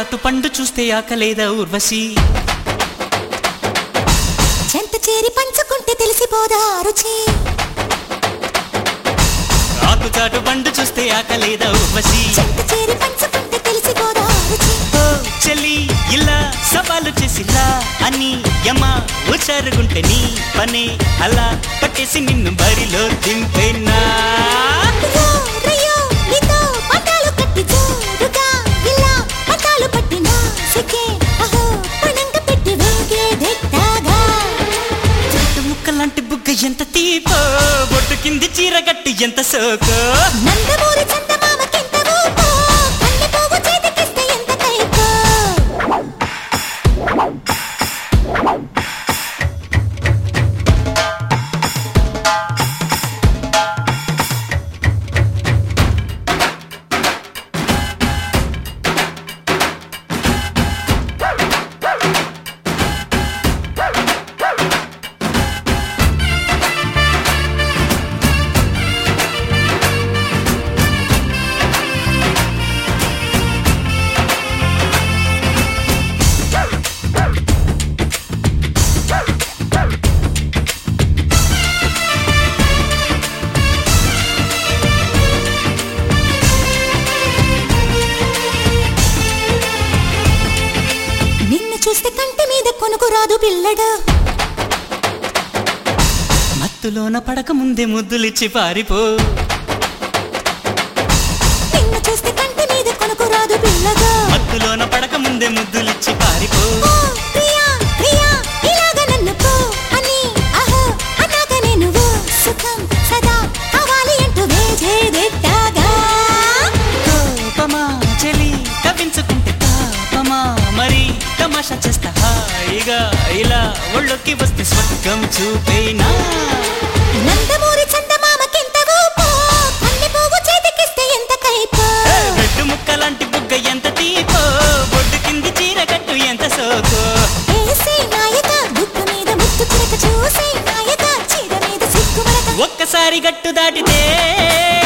చాటు పండు చూస్తే ఆకలేదా ఊర్వశి చెంత చేరి పంచుకుంటే తెలిసిపోదా రుచి ఆకు చాటు పండు చూస్తే ఆకలేదా ఊర్వశి చెంత చేరి పంచుకుంటే తెలిసిపోదా రుచి ఓ చెల్లి ఇలా సవాలు చేసిలా అని యమ ఉచారుగుంటే నీ పనే అలా పట్టేసి నిన్ను బరిలో దింపేనా రయ్యో, రయ్యో, నీతో పట్టాలు కట్టి జోరుగా ఇలా పట్టాలు పట్టినా సిక్కే అహో పణంగ పెట్టి వేగేదెట్టాగా చెట్టు ముక్కలాంటి బుగ్గ ఎంత తీపో బొట్టు కింది చీర గట్టి ఎంత సోకో నందమూరి చందమామకెంత ఊపో కన్నె పోగు చేతికిస్తే ఎంత కైపో నిన్ను చూస్తే కంటి మీద కొనుకు రాదు పిల్లడు మత్తులోన పడక ముందే ముద్దులిచ్చి పారిపో నిన్ను చూస్తే కంటి మీద కొనుకు రాదు పిల్లగా మత్తులోన పడక ముందే ముద్దులిచ్చి పారిపో ఓ ప్రియా ప్రియా ఇలాగ నన్ను పో అని అహో అన్నాక నేను ఓ సుఖం సదా కావాలి అంటూ వేజేదెట్టాగా కోపమా చెలి కవించుకుంటే తాపమా మరి తమాషా చేస్తా హాయిగా ఇలా ఒళ్ళొక్కి వస్తే స్వర్గం చూపేనా నందమూరి చందమామకెంత ఊపో కన్నె పోగు చేతికిస్తే ఎంత కైపో ఏ, బెడ్డు ముక్కలాంటి బుగ్గ ఎంత తీపో బొడ్డు కింది చీర కట్టు ఎంత సోకో ఏసే నాయక బుక్కు మీద ముత్తు చిరక చూసే నాయక చీర మీద సిగ్గు మరక ఒక్కసారి గట్టు దాటితే